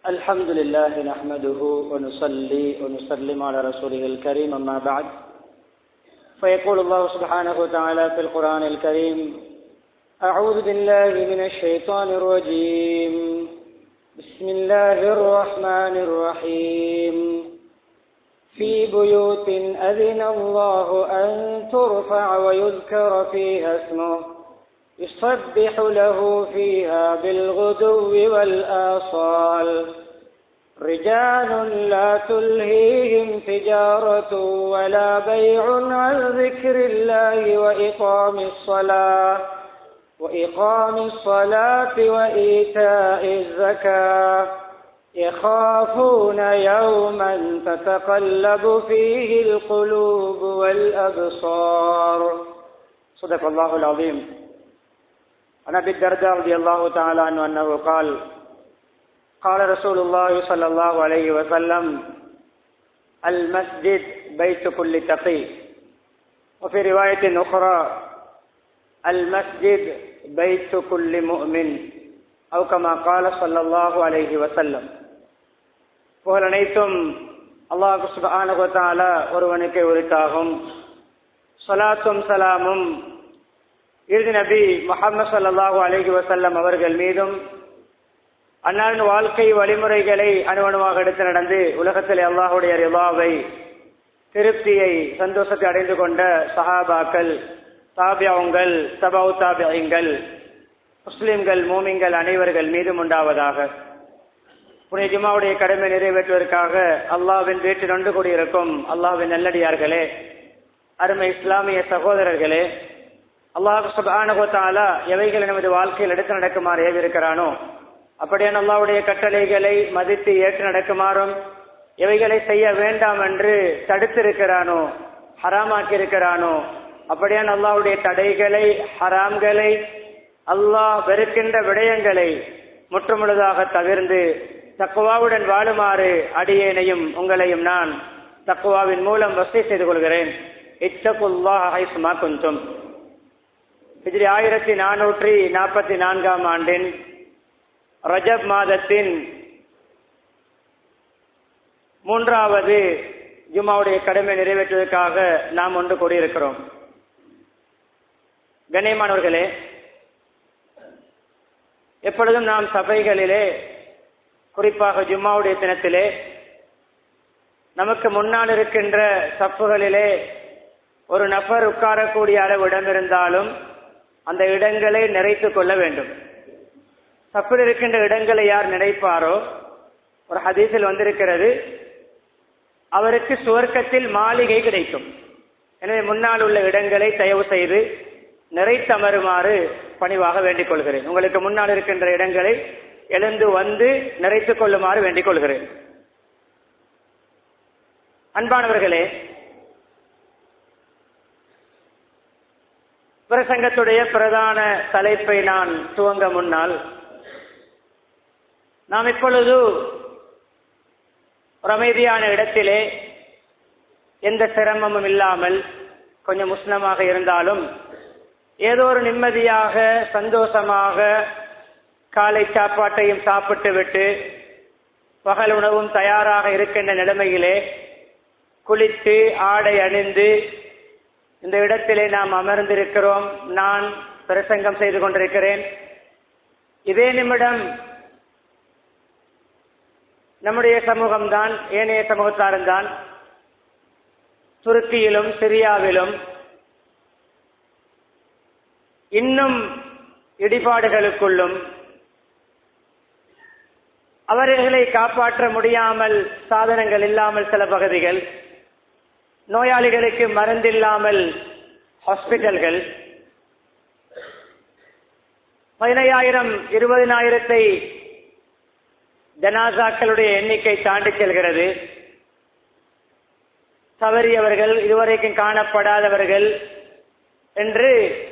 الحمد لله نحمده ونصلي ونسلم على رسوله الكريم أما بعد فيقول الله سبحانه وتعالى في القرآن الكريم أعوذ بالله من الشيطان الرجيم بسم الله الرحمن الرحيم في بيوت أذن الله أن ترفع ويذكر فيها اسمه يسبح له فيها بالغدو والآصال رجال لا تلهيهم تجارة ولا بيع عن ذكر الله وإقام الصلاة وإقام الصلاة وإيتاء الزكاة يخافون يوما تتقلب فيه القلوب والأبصار صدق الله العظيم عن ابي الدرداء رضي الله تعالى عنه انه قال قال رسول الله صلى الله عليه وسلم المسجد بيت كل تقي وفي روايه اخرى المسجد بيت كل مؤمن او كما قال صلى الله عليه وسلم புகழ் அனைத்தும் அல்லாஹு சுபஹானஹு வ தஆலா ஒருவனுக்கு உரித்தாகும் ஸலாத்தும் சலாமும் இறுதி நபி முகமது சல்லாஹூ அலஹி வசல்லம் அவர்கள் மீதும் அன்னாரின் வாழ்க்கை வழிமுறைகளை அணுவணுவாக எடுத்து நடந்து உலகத்தில் அல்லாஹுடைய ரிவாவை திருப்தியை சந்தோஷத்தை அடைந்து கொண்ட சஹாபாக்கள் தாபியாவுங்கள் சபாவு தாபியங்கள் முஸ்லிம்கள் மூமிங்கள் அனைவர்கள் மீதும் உண்டாவதாக புனித ஜுமாவுடைய கடமை நிறைவேற்றுவதற்காக அல்லாவின் வீட்டில் ஒன்று கூடியிருக்கும் அல்லாவின் நல்லடியார்களே அருமை இஸ்லாமிய சகோதரர்களே அல்லாஹு சுபானுகத்தாலா எவைகளை நமது வாழ்க்கையில் எடுத்து நடக்குமாறு ஏவிருக்கிறானோ அப்படியான அல்லாவுடைய கட்டளைகளை மதித்து ஏற்று நடக்குமாறும் எவைகளை செய்ய வேண்டாம் என்று தடுத்திருக்கிறானோ ஹராமாக்கி இருக்கிறானோ அப்படியான அல்லாவுடைய தடைகளை ஹராம்களை அல்லாஹ் வெறுக்கின்ற விடயங்களை முற்றுமுழுதாக தவிர்ந்து தக்குவாவுடன் வாழுமாறு அடியேனையும் உங்களையும் நான் தக்குவாவின் மூலம் வசதி செய்து கொள்கிறேன் இச்சகுல்லாஹ் ஹைசுமா கொஞ்சம் ஹிஜ்ரி ஆயிரத்தி நானூற்றி நாற்பத்தி நான்காம் ஆண்டின் ரஜப் மாதத்தின் மூன்றாவது ஜுமாவுடைய கடமை நிறைவேற்றுவதற்காக நாம் ஒன்று கூடியிருக்கிறோம் கண்ணியமானவர்களே எப்பொழுதும் நாம் சபைகளிலே குறிப்பாக ஜும்மாவுடைய தினத்திலே நமக்கு முன்னால் இருக்கின்ற சப்புகளிலே ஒரு நபர் உட்காரக்கூடிய அளவு இடம் இருந்தாலும் அந்த இடங்களை நிறைத்துக் கொள்ள வேண்டும் சப்பில் இருக்கின்ற இடங்களை யார் நினைப்பாரோ ஒரு ஹதீஸில் வந்திருக்கிறது அவருக்கு சுவர்க்கத்தில் மாளிகை கிடைக்கும் எனவே முன்னால் உள்ள இடங்களை தயவு செய்து நிறைத்தமருமாறு பணிவாக வேண்டிக் கொள்கிறேன் உங்களுக்கு முன்னால் இருக்கின்ற இடங்களை எழுந்து வந்து நிறைத்துக் கொள்ளுமாறு வேண்டிக் கொள்கிறேன் அன்பானவர்களே பிரசங்கத்துடைய பிரதான தலைப்பை நான் துவங்க முன்னால் நாம் இப்பொழுது ஒரு அமைதியான இடத்திலே எந்த சிரமமும் இல்லாமல் கொஞ்சம் உஷ்ணமாக இருந்தாலும் ஏதோ ஒரு நிம்மதியாக சந்தோஷமாக காலை சாப்பாட்டையும் சாப்பிட்டு விட்டு பகல் உணவும் தயாராக இருக்கின்ற நிலைமையிலே குளித்து ஆடை அணிந்து இந்த இடத்திலே நாம் அமர்ந்திருக்கிறோம் நான் பிரசங்கம் செய்து கொண்டிருக்கிறேன் இதே நிமிடம் நம்முடைய சமூகம்தான் ஏனைய சமூகத்தாரும் தான் துருக்கியிலும் சிரியாவிலும் இன்னும் இடிபாடுகளுக்குள்ளும் அவர்களை காப்பாற்ற முடியாமல் சாதனங்கள் இல்லாமல் சில பகுதிகள் நோயாளிகளுக்கு மருந்தில்லாமல் ஹாஸ்பிட்டல்கள் பதினையாயிரம் இருபதினாயிரத்தை ஜனாசாக்களுடைய எண்ணிக்கை தாண்டி செல்கிறது தவறியவர்கள் இதுவரைக்கும் காணப்படாதவர்கள் என்று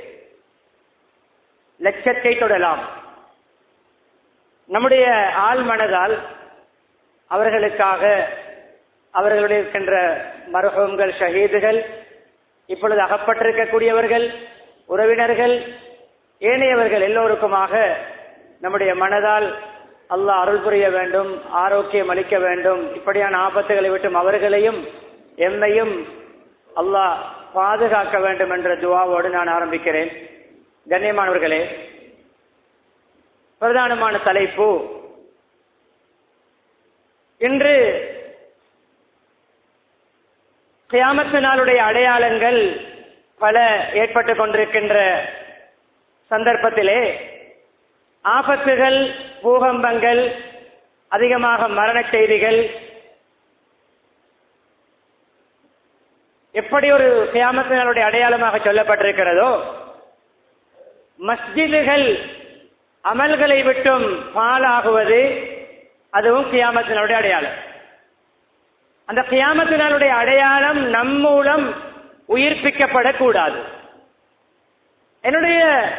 லட்சத்தை தொடலாம் நம்முடைய ஆள் மனதால் அவர்களுக்காக அவர்களுடைய இருக்கின்ற மருகங்கள் ஷஹீதுகள் இப்பொழுது அகப்பட்டிருக்கக்கூடியவர்கள் உறவினர்கள் ஏனையவர்கள் எல்லோருக்குமாக நம்முடைய மனதால் அல்லாஹ் அருள் புரிய வேண்டும் ஆரோக்கியம் அளிக்க வேண்டும் இப்படியான ஆபத்துகளை விட்டும் அவர்களையும் எம்மையும் அல்லாஹ் பாதுகாக்க வேண்டும் என்ற துவாவோடு நான் ஆரம்பிக்கிறேன் கண்ணியமானவர்களே பிரதானமான தலைப்பு இன்று கியாமத்து நாளுடைய அடையாளங்கள் பல ஏற்பட்டு கொண்டிருக்கின்ற சந்தர்ப்பத்திலே ஆபத்துகள் பூகம்பங்கள் அதிகமாக மரண செய்திகள் எப்படி ஒரு கியாமத்து நாளுடைய அடையாளமாக சொல்லப்பட்டிருக்கிறதோ மஸ்ஜிதுகள் அமல்களை விட்டும் பாலாகுவது அதுவும் கியாமத்தினுடைய அடையாளம் அந்த கியாமத்தினுடைய அடையாளம் நம் மூலம் உயிர்ப்பிக்கப்படக்கூடாது என்னுடைய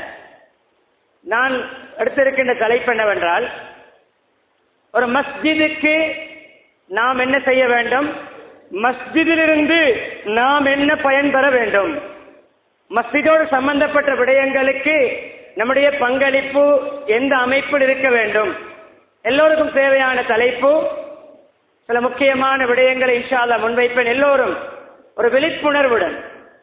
நான் எடுத்திருக்கின்ற தலைப்பு என்னவென்றால் ஒரு மஸ்ஜிதுக்கு நாம் என்ன செய்ய வேண்டும் மஸ்ஜிதிலிருந்து நாம் என்ன பயன்பெற வேண்டும் மஸ்ஜிதோடு சம்பந்தப்பட்ட விடயங்களுக்கு நம்முடைய பங்களிப்பு எந்த அமைப்பில் இருக்க வேண்டும் எல்லோருக்கும் தேவையான தலைப்பு சில முக்கியமான விடயங்களை இன்ஷால்லா முன்வைப்பேன் எல்லோரும் ஒரு விழிப்புணர்வுடன்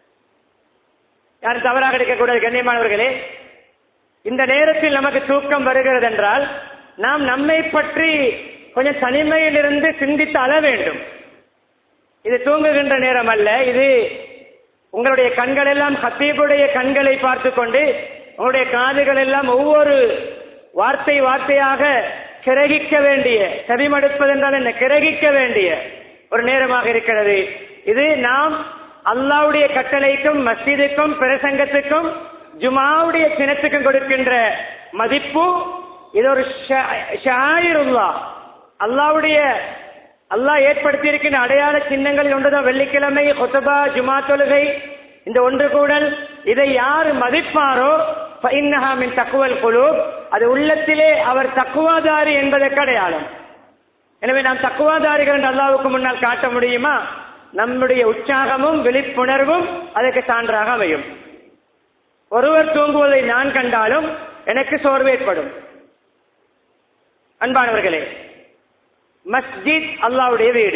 யாரும் தவறாக எடுக்கக்கூடாது கண்ணியமானவர்களே இந்த நேரத்தில் நமக்கு தூக்கம் வருகிறது என்றால் நாம் நம்மை பற்றி கொஞ்சம் தனிமையிலிருந்து சிந்தித்து அழ வேண்டும் இது தூங்குகின்ற நேரம் அல்ல இது உங்களுடைய கண்கள் எல்லாம் ஹத்தீபுடைய கண்களை பார்த்து கொண்டு உங்களுடைய காதுகள் எல்லாம் ஒவ்வொரு வார்த்தை வார்த்தையாக கிரகிக்க வேண்டிய செவிமடுப்பது என்றால் என்ன கிரகிக்க வேண்டிய ஒரு நேரமாக இருக்கிறது இது நாம் அல்லாவுடைய கட்டளைக்கும் மஸ்ஜிதுக்கும் பிரசங்கத்துக்கும் ஜுமாவுடைய சினத்துக்கும் கொடுக்கின்ற மதிப்பு இது ஒரு ஷாயிருல்லா அல்லாவுடைய அல்லாஹ் ஏற்படுத்தி இருக்கின்ற அடையாள சின்னங்களில் ஒன்றுதான் வெள்ளிக்கிழமை கொத்தபா ஜுமா தொழுகை இந்த ஒன்று கூடல் இதை யார் மதிப்பாரோ இன்னஹாமின் தக்குவல் குழு அது உள்ளத்திலே அவர் தக்குவாதாரி என்பதற்கு அடையாளம் எனவே நாம் தக்குவாதாரிகள் என்று அல்லாவுக்கு முன்னால் காட்ட முடியுமா நம்முடைய உற்சாகமும் விழிப்புணர்வும் அதற்கு சான்றாக அமையும் ஒருவர் தூங்குவதை நான் கண்டாலும் எனக்கு சோர்வு ஏற்படும் அன்பானவர்களே மஸ்ஜித் அல்லாவுடைய வீடு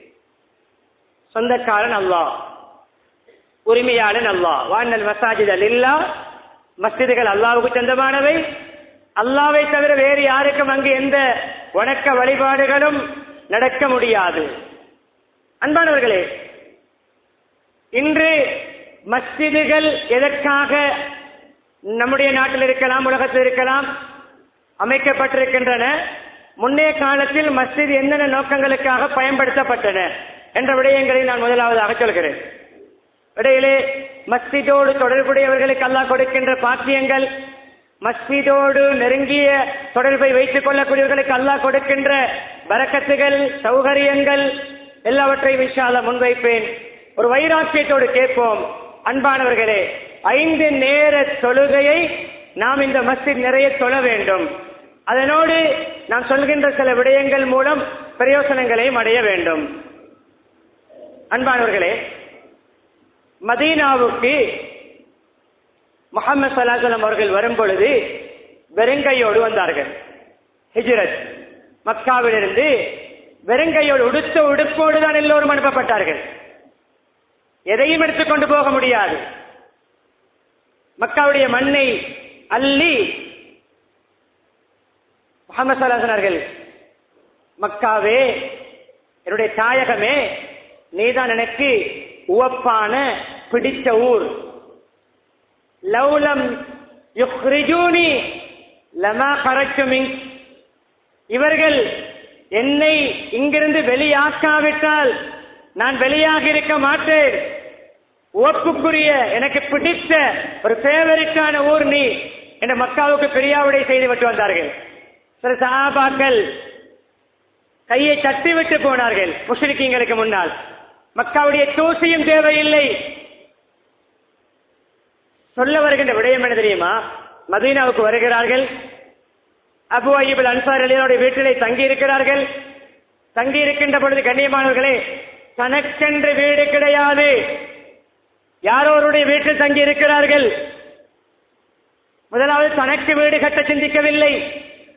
சொந்தக்காரன் அல்லாஹ் உரிமையாளன் அல்லாஹ் வானல் மசாஜித் அல்லா மஸ்ஜிதுகள் அல்லாவுக்கு சொந்தமானவை அல்லாவை தவிர வேறு யாருக்கும் அங்கு எந்த வணக்க வழிபாடுகளும் நடக்க முடியாது அன்பானவர்களே இன்று மஸ்ஜிதுகள் எதற்காக நம்முடைய நாட்டில் இருக்கலாம் உலகத்தில் இருக்கலாம் அமைக்கப்பட்டிருக்கின்றன முன்னைய காலத்தில் மஸ்ஜித் என்னென்ன நோக்கங்களுக்காக பயன்படுத்தப்பட்டன என்ற விடயங்களை நான் முதலாவதாக சொல்கிறேன் இடையிலே மஸ்ஜிதோடு தொடர்புடையவர்களுக்கு அல்லாஹ் கொடுக்கின்ற பாக்கியங்கள் மஸ்ஜிதோடு நெருங்கிய தொடர்பை வைத்துக் கொள்ளக்கூடியவர்களுக்கு அல்லாஹ் கொடுக்கின்ற பரக்கத்துகள் சௌகரியங்கள் எல்லாவற்றையும் விஷால முன்வைப்பேன் ஒரு வைராக்கியத்தோடு கேட்போம் அன்பானவர்களே ஐந்து நேர தொழுகையை நாம் இந்த மஸ்ஜித் நிறைய தொழ வேண்டும் அதனோடு நாம் சொல்கின்ற சில விடயங்கள் மூலம் பிரயோசனங்களையும் அடைய வேண்டும் அன்பானவர்களே மதீனாவுக்கு முகமது சலாசலம் அவர்கள் வரும் பொழுது வெறுங்கையோடு வந்தார்கள் ஹிஜ்ரத் மக்காவிலிருந்து வெறுங்கையோடு உடுத்த உடுப்போடு தான் எல்லோரும் அனுப்பப்பட்டார்கள் எதையும் எடுத்துக்கொண்டு போக முடியாது மக்காவுடைய மண்ணை அள்ளி முகமது சலாசனர்கள் மக்காவே என்னுடைய தாயகமே நீதான் எனக்கு உவப்பான பிடித்த ஊர் லவ்லம் யுக்ரிஜூனி லமா கரச்சுமிங் இவர்கள் என்னை இங்கிருந்து வெளியாக்காவிட்டால் நான் வெளியாக இருக்க மாட்டேன் உவப்புக்குரிய எனக்கு பிடித்த ஒரு ஃபேவரிட்டான ஊர் நீ என்ற மக்காவுக்கு பெரியாவுடைய செய்து விட்டு வந்தார்கள் சில சஹாபாக்கள் கையை தட்டி விட்டு போனார்கள் முஸ்லிக்கீங்களுக்கு முன்னால் மக்காவுடைய தூசியும் தேவையில்லை சொல்ல வருகின்ற விடயம் என்ன தெரியுமா மதீனாவுக்கு வருகிறார்கள் அபு அய்யபுல் அன்சார் அலியனுடைய வீட்டிலே தங்கி இருக்கிறார்கள் தங்கி இருக்கின்ற பொழுது கண்ணியமானவர்களே தனக்கென்று வீடு கிடையாது யாரோருடைய வீட்டில் தங்கி இருக்கிறார்கள் முதலாவது தனக்கு வீடு கட்ட சிந்திக்கவில்லை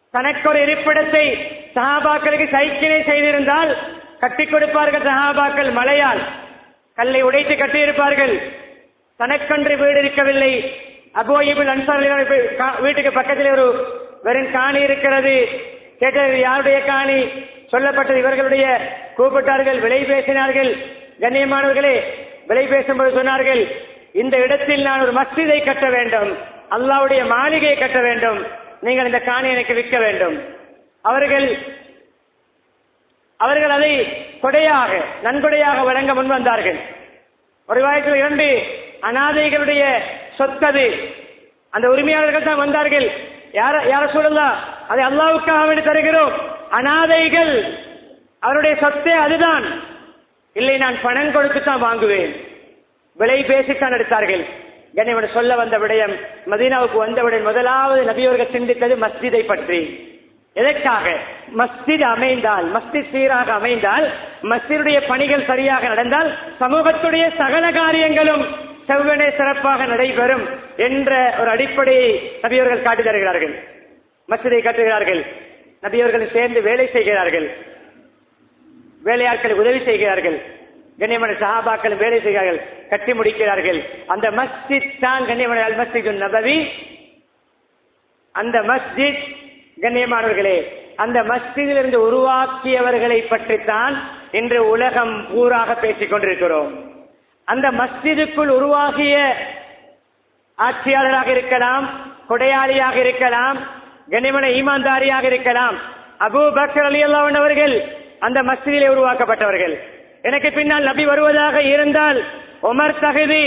தனக்கு ஒரு இருப்பிடத்தை சஹாபாக்களுக்கு சைக்கிளை செய்திருந்தால் கட்டி கொடுப்பார்கள் சஹாபாக்கள் மழையால் கல்லை உடைத்து கட்டியிருப்பார்கள் தனக்கன்று வீடு இருக்கவில்லை அபோயிபில் அன்சார் வீட்டுக்கு பக்கத்தில் ஒரு வெறும் காணி இருக்கிறது கேட்டது யாருடைய காணி சொல்லப்பட்டது இவர்களுடைய கூப்பிட்டார்கள் விலை பேசினார்கள் கண்ணியமானவர்களே விலை பேசும்போது சொன்னார்கள் இந்த இடத்தில் நான் ஒரு மஸ்ஜிதை கட்ட வேண்டும் அல்லாவுடைய மாளிகையை கட்ட வேண்டும் நீங்கள் இந்த காணி எனக்கு விற்க வேண்டும் அவர்கள் அவர்கள் அதை கொடையாக நன்கொடையாக வழங்க முன் வந்தார்கள் ஒரு வாய்ப்பில் இரண்டு அனாதைகளுடைய சொத்தது அந்த உரிமையாளர்கள் தான் வந்தார்கள் யார யார சொல்லலாம் அதை அல்லாவுக்காக வேண்டி தருகிறோம் அனாதைகள் அவருடைய சொத்தே அதுதான் இல்லை நான் பணம் கொடுத்து தான் வாங்குவேன் விலை பேசித்தான் எடுத்தார்கள் கண்ணியவன் சொல்ல வந்த விடயம் மதீனாவுக்கு வந்தவுடன் முதலாவது நபியவர்கள் சிந்தித்தது மஸ்ஜிதை பற்றி எதற்காக மஸ்ஜித் அமைந்தால் மஸ்ஜித் சீராக அமைந்தால் மஸ்ஜிதுடைய பணிகள் சரியாக நடந்தால் சமூகத்துடைய சகல காரியங்களும் செவ்வனே சிறப்பாக நடைபெறும் என்ற ஒரு அடிப்படையை நபியவர்கள் காட்டி தருகிறார்கள் மஸ்ஜிதை கட்டுகிறார்கள் நபியவர்கள் சேர்ந்து வேலை செய்கிறார்கள் வேலையாட்களுக்கு உதவி செய்கிறார்கள் கண்ணியமான சஹாபாக்கள் வேலை செய்கிறார்கள் கட்டி முடிக்கிறார்கள் அந்த மஸ்ஜித் தான் கண்ணியமான அல் மஸ்ஜித் நபவி அந்த மஸ்ஜித் கண்ணியமானவர்களே அந்த மஸ்ஜிதிலிருந்து உருவாக்கியவர்களை பற்றித்தான் இன்று உலகம் ஊராக பேசிக் கொண்டிருக்கிறோம் அந்த மஸ்ஜிதுக்குள் உருவாகிய ஆட்சியாளராக இருக்கலாம் கொடையாளியாக இருக்கலாம் கண்ணியமான ஈமான்தாரியாக இருக்கலாம் அபு பக்கர் அலி அல்லாவன் அவர்கள் அந்த மஸ்ஜிதிலே உருவாக்கப்பட்டவர்கள் எனக்கு பின்னால் நபி வருவதாக இருந்தால் உமர் தகுதி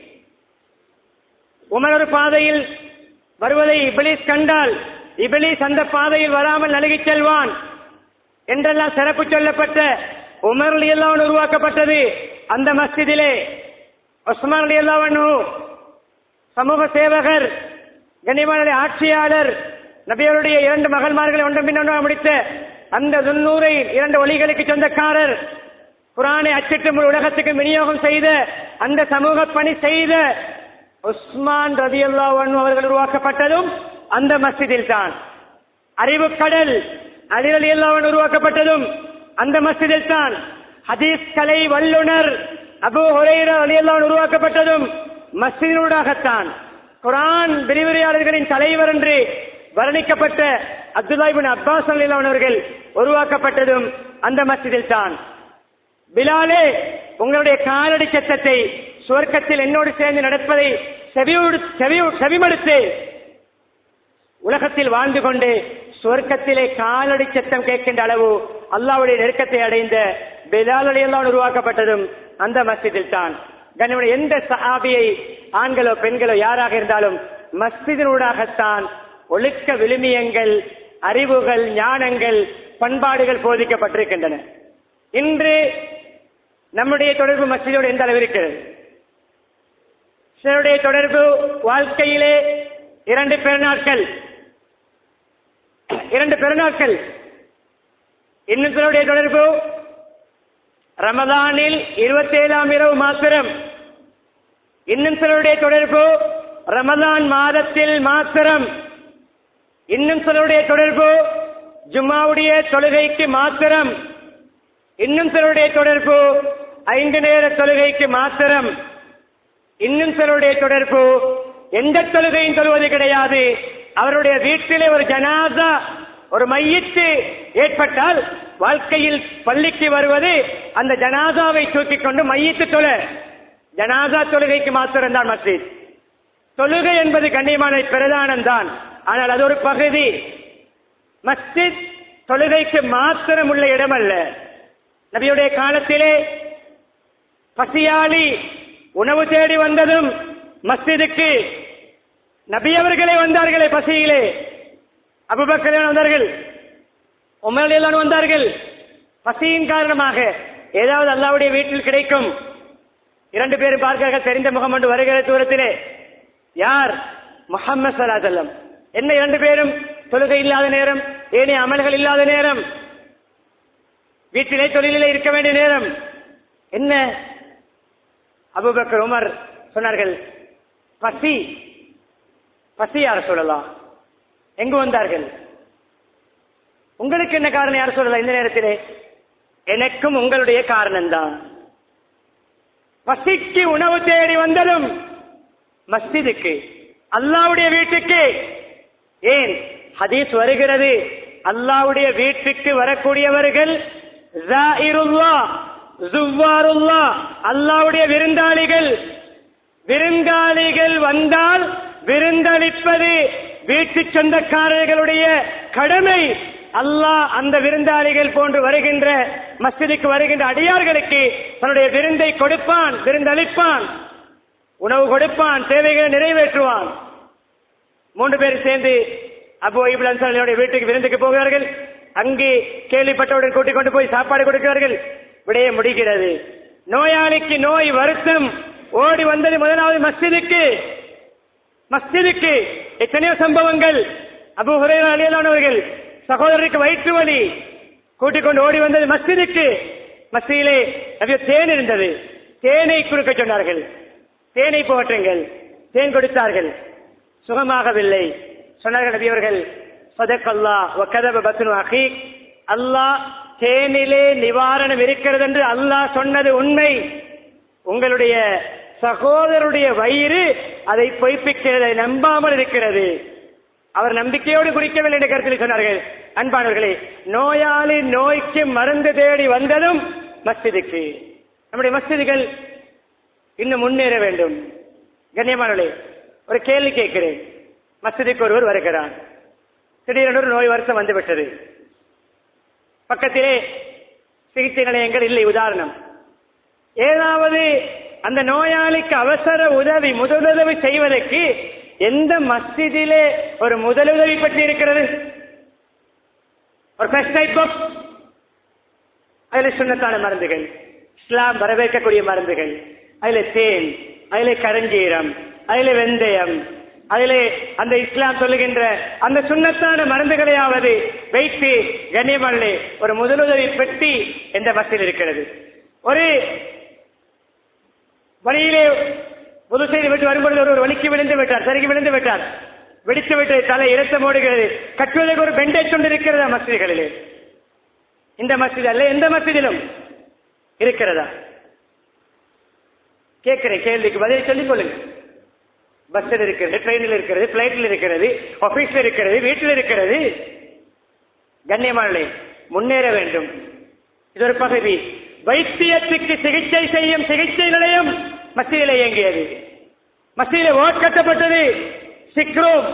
உமர் ஒரு பாதையில் வருவதை இபிலிஸ் கண்டால் இபிலிஸ் அந்த பாதையில் வராமல் நழுகிச் செல்வான் என்றெல்லாம் சிறப்பு சொல்லப்பட்ட உமர் அலி அல்லாவன் உருவாக்கப்பட்டது அந்த மஸ்ஜிதிலே உஸ்மான் அலி அல்லாவன் சமூக சேவகர் கண்ணியமான ஆட்சியாளர் நபியருடைய இரண்டு மகள்மார்களை ஒன்றும் பின்னொன்றாக முடித்த அந்த துன்னூரை இரண்டு ஒளிகளுக்கு சொந்தக்காரர் குரானை அச்சிட்டு முழு உலகத்துக்கு விநியோகம் செய்த அந்த சமூக பணி செய்த உஸ்மான் ரதி அவர்கள் உருவாக்கப்பட்டதும் அந்த மஸ்ஜிதில் தான் அறிவு கடல் அதில் அலி அல்லாவன் உருவாக்கப்பட்டதும் அந்த மஸ்ஜிதில் தான் ஹதீஸ் கலை வல்லுனர் அபு ஹுரைரா அலி அல்லாவன் உருவாக்கப்பட்டதும் மஸ்ஜிதினூடாகத்தான் குரான் விரிவுரையாளர்களின் தலைவர் என்று வர்ணிக்கப்பட்ட அப்துல்லாஹிபின் அப்பாஸ் அலிலான் அவர்கள் உருவாக்கப்பட்டதும் அந்த மஸ்ஜிதில் தான் பிலாலே உங்களுடைய காலடி சத்தத்தை சுவர்க்கத்தில் என்னோடு சேர்ந்து நடப்பதை செவியோடு செவி- செவிமடுத்து உலகத்தில் வாழ்ந்து கொண்டு சுவர்க்கத்திலே காலடி சத்தம் கேட்கின்ற அளவு அல்லாவுடைய நெருக்கத்தை அடைந்த பிலால் அலியெல்லாம் உருவாக்கப்பட்டதும் அந்த மஸ்ஜிதில் தான் கண்ணியமான எந்த சஹாபியை ஆண்களோ பெண்களோ யாராக இருந்தாலும் மஸ்ஜிதினூடாகத்தான் ஒழுக்க விழுமியங்கள் அறிவுகள் ஞானங்கள் பண்பாடுகள் போதிக்கப்பட்டிருக்கின்றன இன்று நம்முடைய தொடர்பு மஸ்ஜிதோடு எந்த அளவு இருக்கிறது சிலருடைய தொடர்பு வாழ்க்கையிலே இரண்டு பெருநாட்கள் இரண்டு பெருநாட்கள் இன்னும் சிலருடைய தொடர்பு ரமதானில் இருபத்தி ஏழாம் இரவு மாத்திரம் இன்னும் சிலருடைய தொடர்பு ரமதான் மாதத்தில் மாத்திரம் இன்னும் சிலருடைய தொடர்பு ஜும்மாவுடைய தொழுகைக்கு மாத்திரம் இன்னும் சிலருடைய தொடர்பு ஐந்து நேர தொழுகைக்கு மாத்திரம் இன்னும் சிலருடைய தொடர்பு எந்த தொழுகையும் தொழுவது கிடையாது அவருடைய வீட்டிலே ஒரு ஜனாசா ஒரு மையத்து ஏற்பட்டால் வாழ்க்கையில் பள்ளிக்கு வருவது அந்த ஜனாசாவை தூக்கிக் கொண்டு மையத்து தொழ ஜனாசா தொழுகைக்கு மாத்திரம் தான் மஸ்ஜித் தொழுகை என்பது கண்ணியமான பிரதானம் தான் ஆனால் அது ஒரு பகுதி மஸ்ஜித் தொழுகைக்கு மாத்திரம் உள்ள இடம் அல்ல நபியுடைய காலத்திலே பசியாளி உணவு தேடி வந்ததும் மஸ்ஜிதுக்கு நபி அவர்களே வந்தார்களே பசியிலே அபுபக்கர் வந்தார்கள் உமரெல்லாம் வந்தார்கள் பசியின் காரணமாக ஏதாவது அல்லாவுடைய வீட்டில் கிடைக்கும் இரண்டு பேரும் பார்க்கிறார்கள் தெரிந்த முகம் ஒன்று வருகிற தூரத்திலே யார் முகம்மது சலாசல்லம் என்ன இரண்டு பேரும் தொழுகை இல்லாத நேரம் ஏனைய அமல்கள் இல்லாத நேரம் வீட்டிலே தொழிலிலே இருக்க வேண்டிய நேரம் என்ன அபுபக்கர் உமர் சொன்னார்கள் பசி பசி யார சொல்லலாம் எங்கு வந்தார்கள் உங்களுக்கு என்ன காரணம் யார் சொல்லலாம் இந்த நேரத்திலே எனக்கும் உங்களுடைய காரணம்தான் பசிக்கு உணவு தேடி வந்ததும் மஸ்ஜிதுக்கு அல்லாவுடைய வீட்டுக்கு ஏன் ஹதீஸ் வருகிறது அல்லாவுடைய வீட்டுக்கு வரக்கூடியவர்கள் ஜாயிருல்லா, ஜுவ்வாருல்லா, அல்லாவுடைய விருந்தாளிகள் விருந்தாளிகள் வந்தால் விருந்தளிப்பது வீட்டு சொந்தக்காரர்களுடைய கடமை அல்லாஹ் அந்த விருந்தாளிகள் போன்று வருகின்ற மஸ்ஜிதுக்கு வருகின்ற அடியார்களுக்கு தன்னுடைய விருந்தை கொடுப்பான் விருந்தளிப்பான் உணவு கொடுப்பான் தேவைகளை நிறைவேற்றுவான் மூன்று பேர் சேர்ந்து அபு ஐபுல் அன்சாரியுடைய வீட்டுக்கு விருந்துக்கு போகிறார்கள் அங்கே கேள்விப்பட்டவுடன் கூட்டிக் கொண்டு போய் சாப்பாடு கொடுக்கிறார்கள் விடைய முடிகிறது நோயாளிக்கு நோய் வருத்தம் ஓடி வந்தது முதலாவது மஸ்ஜிதுக்கு மஸ்ஜிதுக்கு எத்தனையோ சம்பவங்கள் அபு ஹுரேரா அலியலானவர்கள் சகோதரருக்கு வயிற்று வலி கூட்டிக் கொண்டு ஓடி வந்தது மஸ்ஜிதுக்கு மஸ்ஜிதிலே நிறைய தேன் இருந்தது தேனை குறுக்க சொன்னார்கள் தேனை போற்றுங்கள் தேன் கொடுத்தார்கள் சுகமாகவில்லை சொன்னார்கள் நபி அவர்கள் சதக்கல்லா வக்கதப பத்னு அகி அல்லாஹ் தேனிலே நிவாரணம் இருக்கிறது என்று அல்லாஹ் சொன்னது உண்மை உங்களுடைய சகோதரருடைய வயிறு அதை பொய்ப்பிக்கிறதை நம்பாமல் இருக்கிறது அவர் நம்பிக்கையோடு குறிக்கவில்லை என்ற கருத்தில் சொன்னார்கள் அன்பானவர்களே நோயாளி நோய்க்கு மருந்து தேடி வந்ததும் மஸ்ஜிதுக்கு நம்முடைய மஸ்ஜிதுகள் இன்னும் முன்னேற வேண்டும் கண்ணியமானவர்களே ஒரு கேள்வி கேட்கிறேன் மஸ்ஜிதுக்கு ஒருவர் வருகிறார் திடீரென ஒரு நோய் வருஷம் வந்துவிட்டது பக்கத்திலே சிகிச்சை நிலையங்கள் இல்லை உதாரணம் ஏதாவது அந்த நோயாளிக்கு அவசர உதவி முதலுதவி செய்வதற்கு எந்த மஸ்ஜிதிலே ஒரு முதலுதவி பற்றி இருக்கிறது ஒரு ஃபர்ஸ்ட் டைப் ஆஃப் அதில் சுண்ணத்தான மருந்துகள் இஸ்லாம் வரவேற்கக்கூடிய மருந்துகள் அதில் தேன் அதில் கரஞ்சீரம் அதில் வெந்தயம் அதிலே அந்த இஸ்லாம் சொல்லுகின்ற அந்த சுண்ணத்தான மருந்துகளையாவது வைத்து கண்ணியமல்லே ஒரு முதலுதவி பெட்டி எந்த மஸ்ஜில் இருக்கிறது ஒரு வழியிலே புது செய்து விட்டு வரும்பொழுது ஒரு வலிக்கு விழுந்து விட்டார் சரிக்கு விழுந்து விட்டார் வெடித்து விட்டு தலை இரத்தம் ஓடுகிறது கட்டுவதற்கு ஒரு பெண்டேஜ் கொண்டு இருக்கிறதா மஸ்ஜிதுகளிலே இந்த மஸ்ஜித் அல்ல எந்த மஸ்ஜிதிலும் இருக்கிறதா கேட்கிறேன் கேள்விக்கு பதில் சொல்லிக் கொள்ளுங்க பஸ்ஸில் இருக்கிறது ட்ரெயினில் இருக்கிறது பிளைட்டில் இருக்கிறது ஆபீஸ்ல இருக்கிறது வீட்டில் இருக்கிறது கண்ணியமானே முன்னேற வேண்டும் இது ஒரு பகுதி வைத்தியத்துக்கு சிகிச்சை செய்யும் சிகிச்சை நிலையம் மத்தியில் இயங்கியது மத்தியில் ஓட் கட்டப்பட்டது சிக்ரோம்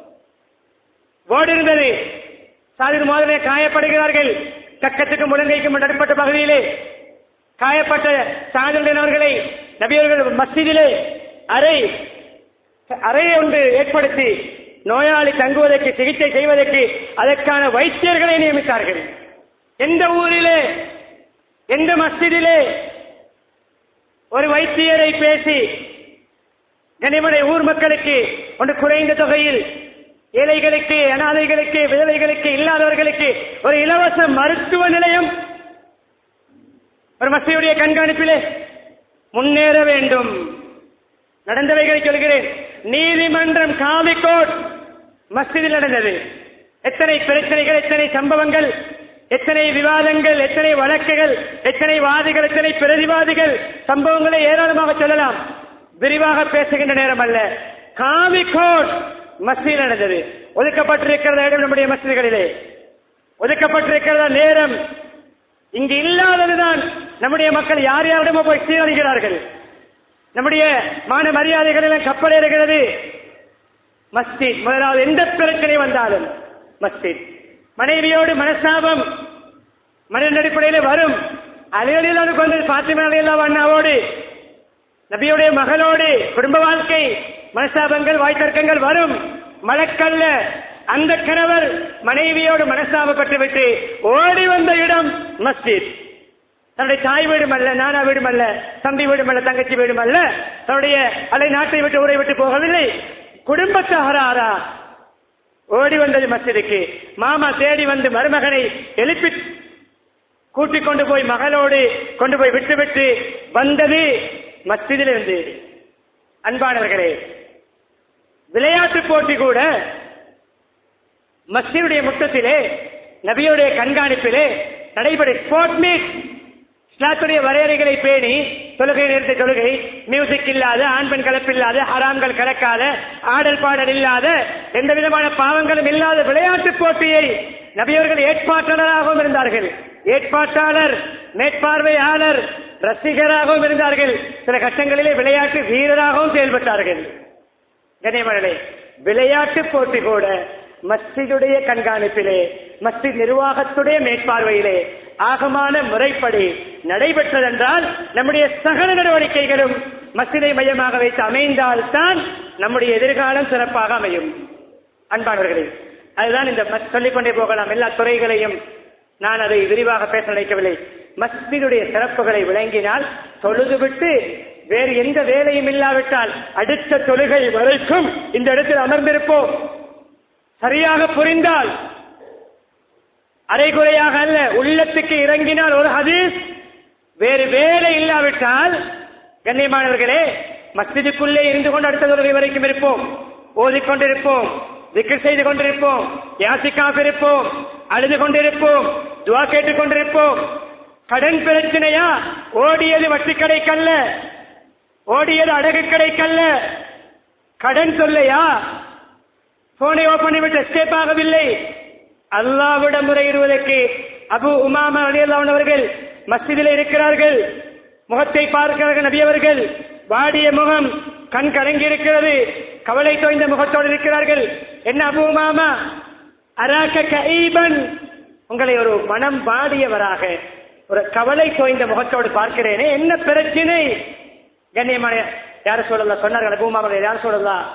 ஓடு இருந்தது சாதிர் மாதிரிலே காயப்படுகிறார்கள் கக்கத்துக்கும் முழங்கைக்கும் நடுப்பட்ட பகுதியிலே காயப்பட்ட சாதிருடன் அவர்களை நபியவர்கள் மஸ்ஜிதிலே அறை அறை ஒன்று ஏற்படுத்தி நோயாளி தங்குவதற்கு சிகிச்சை செய்வதற்கு அதற்கான வைத்தியர்களை நியமித்தார்கள் எந்த ஊரிலே எந்த மஸ்ஜிதிலே ஒரு வைத்தியரை பேசி கனிமனை ஊர் மக்களுக்கு ஒன்று குறைந்த தொகையில் ஏழைகளுக்கு அனாதைகளுக்கு விதவைகளுக்கு இல்லாதவர்களுக்கு ஒரு இலவச மருத்துவ நிலையம் ஒரு மசையுடைய கண்காணிப்பிலே முன்னேற வேண்டும் நடந்தவைகளை சொல்கிறேன் நீதிமன்றம் காவிக்கோட் மஸ்ஜிதில் நடந்தது எத்தனை பிரச்சனைகள் எத்தனை சம்பவங்கள் எத்தனை விவாதங்கள் எத்தனை வழக்குகள் எத்தனை வாதிகள் எத்தனை பிரதிவாதிகள் சம்பவங்களை ஏராளமாக சொல்லலாம் விரிவாக பேசுகின்ற நேரம் அல்ல காவிக்கோட் மஸ்ஜித் நடந்தது ஒதுக்கப்பட்டிருக்கிறத இடம் நம்முடைய மஸ்ஜிதுகளிலே ஒதுக்கப்பட்டிருக்கிறதா நேரம் இங்கு இல்லாததுதான் நம்முடைய மக்கள் யார் யாரிடமோ போய் சீரழிகிறார்கள் நம்முடைய மான மரியாதைகள் எல்லாம் கப்பல் ஏறுகிறது மஸ்ஜித் முதலாவது எந்த பிரச்சனை வந்தாலும் மஸ்ஜித் மனைவியோடு மனசாபம் மனிதன் அடிப்படையில் வரும் அலைகளில் கொண்டு பாத்திமா அலையெல்லாம் அண்ணாவோடு நபியுடைய மகளோடு குடும்ப வாழ்க்கை மனசாபங்கள் வாய்த்தர்க்கங்கள் வரும் மலக்கல்ல அந்த கணவர் மனைவியோடு மனசாபப்பட்டு விட்டு ஓடி வந்த இடம் மஸ்ஜித் தன்னுடைய தாய் வீடும் அல்ல நானா வீடும் அல்ல தம்பி வீடும் அல்ல தங்கச்சி வீடும் அல்ல தன்னுடைய அலை நாட்டை விட்டு ஊரை விட்டு போகவில்லை குடும்பத்தகராறா ஓடி வந்தது மஸ்ஜிதுக்கு மாமா தேடி வந்து மருமகனை எழுப்பி கூட்டிக் கொண்டு போய் மகளோடு கொண்டு போய் விட்டு விட்டு வந்தது மஸ்ஜிதிலிருந்து அன்பானவர்களே விளையாட்டு போட்டி கூட மஸ்ஜிதுடைய முற்றத்திலே நபியுடைய கண்காணிப்பிலே நடைபெறும் ஸ்போர்ட் மீட் இஸ்லாத்துடைய வரையறைகளை பேணி தொழுகை நிறுத்த தொழுகை மியூசிக் இல்லாத ஆண் பெண் கலப்பில்லாத ஹராம்கள் கலக்காத ஆடல் பாடல் இல்லாத எந்த விதமான பாவங்களும் இல்லாத விளையாட்டு போட்டியை நபியவர்கள் ஏற்பாட்டாளராகவும் இருந்தார்கள் ஏற்பாட்டாளர் மேற்பார்வையாளர் ரசிகராகவும் இருந்தார்கள் சில கட்டங்களிலே விளையாட்டு வீரராகவும் செயல்பட்டார்கள் கண்ணியமர்களே விளையாட்டு போட்டி கூட மஸ்ஜிதுடைய கண்காணிப்பிலே மஸ்ஜித் நிர்வாகத்துடைய மேற்பார்வையிலே ஆகமான முறைப்படி நடைபெற்றதென்றால் நம்முடைய சகல நடவடிக்கைகளும் மஸ்ஜிதை மையமாக வைத்து அமைந்தால் தான் நம்முடைய எதிர்காலம் சிறப்பாக அமையும் அன்பானவர்களே அதுதான் இந்த மஸ்- சொல்லிக்கொண்டே போகலாம் எல்லா துறைகளையும் நான் அதை விரிவாக பேச நினைக்கவில்லை மஸ்ஜிதுடைய சிறப்புகளை விளங்கினால் தொழுதுவிட்டு வேறு எந்த வேலையும் இல்லாவிட்டால் அடுத்த தொழுகை வரைக்கும் இந்த இடத்தில் அமர்ந்திருப்போம் சரியாக புரிந்தால் அரைகுறையாக அல்ல உள்ளத்துக்கு இறங்கினால் ஒரு ஹதீஸ் வேறு வேலை இல்லாவிட்டால் கண்ணியமானவர்களே மஸ்ஜிதுக்குள்ளே இருந்து கொண்டு அடுத்த தொழுகை வரைக்கும் இருப்போம் ஓதிக்கொண்டிருப்போம் திக்கர் செய்து கொண்டிருப்போம் யாசிக்காக இருப்போம் அழுது கொண்டிருப்போம் துவா கேட்டுக் கொண்டிருப்போம் கடன் பிரச்சனையா ஓடியது வட்டி கடைக்கல்ல ஓடியது அடகு கடைக்கல்ல கடன் சொல்லையா போனை ஓபன் பண்ணிவிட்டு எஸ்கேப் ஆகவில்லை அல்லாவிடம் முறையிடுவதற்கு அபு உமாமா அலியல்லான் அவர்கள் மஸ்ஜிதில் இருக்கிறார்கள் முகத்தை பார்க்கிறார்கள் நபி அவர்கள் வாடிய முகம் கண் கலங்கி இருக்கிறது கவலை தோய்ந்த முகத்தோடு இருக்கிறார்கள் என்ன அபு உமாமா அராக்க கைபன் உங்களை ஒரு மனம் வாடியவராக ஒரு கவலை தோய்ந்த முகத்தோடு பார்க்கிறேனே என்ன பிரச்சனை கண்ணியமான யார் சொல்லலாம் சொன்னார்கள் அபு உமாமா யார் சொல்லலாம்